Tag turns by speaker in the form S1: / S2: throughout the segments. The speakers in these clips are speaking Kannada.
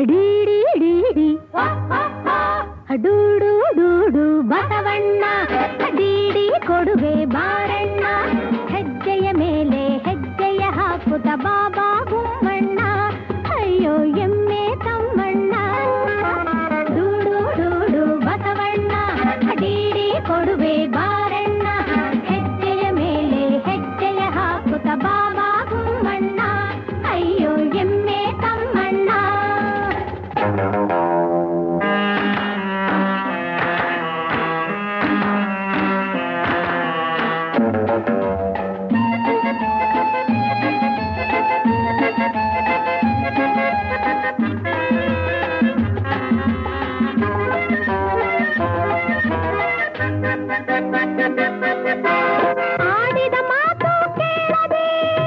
S1: ಡೀಡಿ ಡೀಡಿ ಡೂಡು ಡೂಡು ಬಸವಣ್ಣ ಡೀಡಿ ಕೊಡುವೆ ಬಾರಣ್ಣ ಹೆಜ್ಜೆಯ ಮೇಲೆ ಹೆಜ್ಜೆಯ ಹಾಕುತ್ತ ಬಾಬಾ ಗುಮ್ಮಣ್ಣ ಅಯ್ಯೋ ಎಮ್ಮೆ ತಮ್ಮಣ್ಣ ಡೂಡು ಡೂಡು ಬಸವಣ್ಣ ಡೀಡಿ ಕೊಡುವೆ ಬಾರಣ್ಣ ಹೆಜ್ಜೆಯ ಮೇಲೆ ಹೆಜ್ಜೆಯ ಹಾಕುತ್ತ ಬಾಬಾ ಗುಮ್ಮಣ್ಣ ಅಯ್ಯೋ ಎಮ್ಮೆ ತಮ್ಮಣ್ಣ ಆಡಿದ ಮಾತು ಕೇಳದೆ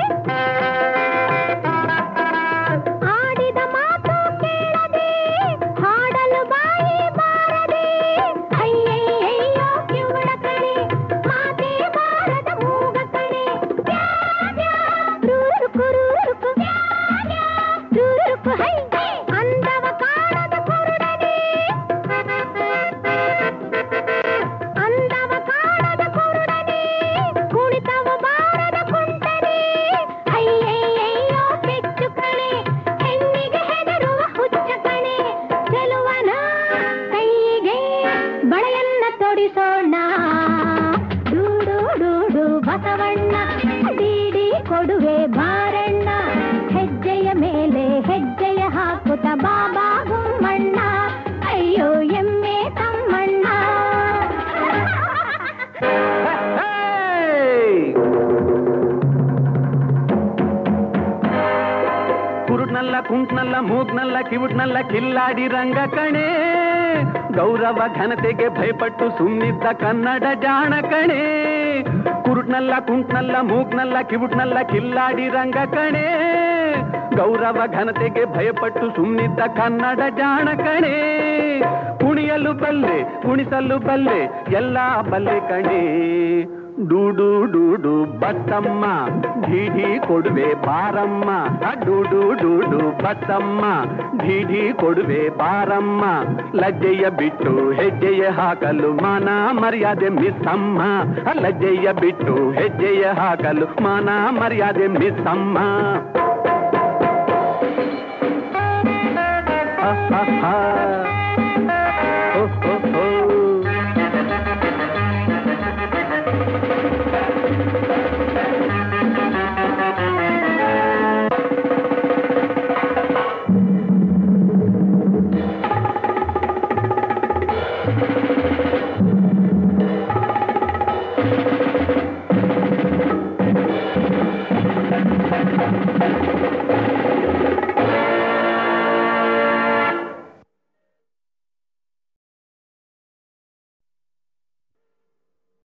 S1: ಆಡಿದ ಮಾತು ಕೇಳದೆ ಹಾಡಲು ಬಾಯಿ ಬಾರದೆ ಅಯ್ಯಯ್ಯಯ್ಯೋ ಕಿವುಡ ಕಣೆ ಮಾತೇ ಬಾರದ ಮೂಗ ಕಣೆ ರೂರುಕು ರೂರುಕು ರೂರುಕು ಹೈ ಅಂದವ ಕಾಣದ ಕುರುಡನೆ ಅಂದವ ಕಾಣದ ಕುರುಡನೆ ಕುಣಿತವ ಬಾರದ ಕುಂಟನೆ ಅಯ್ಯಯ್ಯಯ್ಯೋ ಪೆಚ್ಚು ಕಣೆ ಹೆಣ್ಣಿಗೆ ಹೆದರುವ ಹುಚ್ಚ ಕಣೆ ಚೆಲುವನ ಕೈಗೆ ಬಳೆಯನ್ನ ತೊಡಿಸೋಣ ಡೂಡು ಡೂಡು ಬಸವಣ್ಣ ಡೀಡಿ ಕೊಡುವೆ ಬಾರಣ್ಣ ಹೆಜ್ಜೆಯ ಮೇಲೆ ಹೆಜ್ಜೆಯ ಹಾಕುತ್ತ ಬಾಬಾ ಗುಮ್ಮಣ್ಣ ಅಯ್ಯೋ ಎಮ್ಮೆ ತಮ್ಮಣ್ಣ
S2: ಕುರುಡ್ನಲ್ಲ ಕುಂಟ್ನಲ್ಲ ಮೂಗ್ನಲ್ಲ ಕಿವುಡ್ನಲ್ಲ ಕಿಲ್ಲಾಡಿ ರಂಗ ಕಣೆ ಗೌರವ ಘನತೆಗೆ ಭಯಪಟ್ಟು ಸುಮ್ನಿದ್ದ ಕನ್ನಡ ಜಾಣ ಕಣೆ ಕುರುಡ್ನಲ್ಲ ಕುಂಟ್ನಲ್ಲ ಮೂಗ್ನಲ್ಲ ಕಿವುಡ್ನಲ್ಲ ಕಿಲ್ಲಾಡಿ ರಂಗ ಕಣೆ ಗೌರವ ಘನತೆಗೆ ಭಯಪಟ್ಟು ಸುಮ್ನಿದ್ದ ಕನ್ನಡ ಜಾಣ ಕಣೆ ಕುಣಿಯಲು ಬಲ್ಲೆ ಕುಣಿಸಲು ಬಲ್ಲೆ ಎಲ್ಲ ಬಲ್ಲೆ ಕಣೆ ಡೂಡು ಡೂಡು ಬತ್ತಮ್ಮ ಢೀಢಿ ಕೊಡುವೆ ಬಾರಮ್ಮ ಆ ಡೂಡು ಡೂಡು ಬತ್ತಮ್ಮ ಢೀಢಿ ಕೊಡುವೆ ಬಾರಮ್ಮ ಲಜ್ಜೆಯ ಬಿಟ್ಟು ಹೆಜ್ಜೆಯ ಹಾಕಲು ಮಾನ ಮರ್ಯಾದೆ ಮಿಸ್ಸಮ್ಮ ಆ ಲಜ್ಜೆಯ ಬಿಟ್ಟು ಹೆಜ್ಜೆಯ ಹಾಕಲು ಮಾನ ಮರ್ಯಾದೆ ಮಿಸ್ಸಮ್ಮ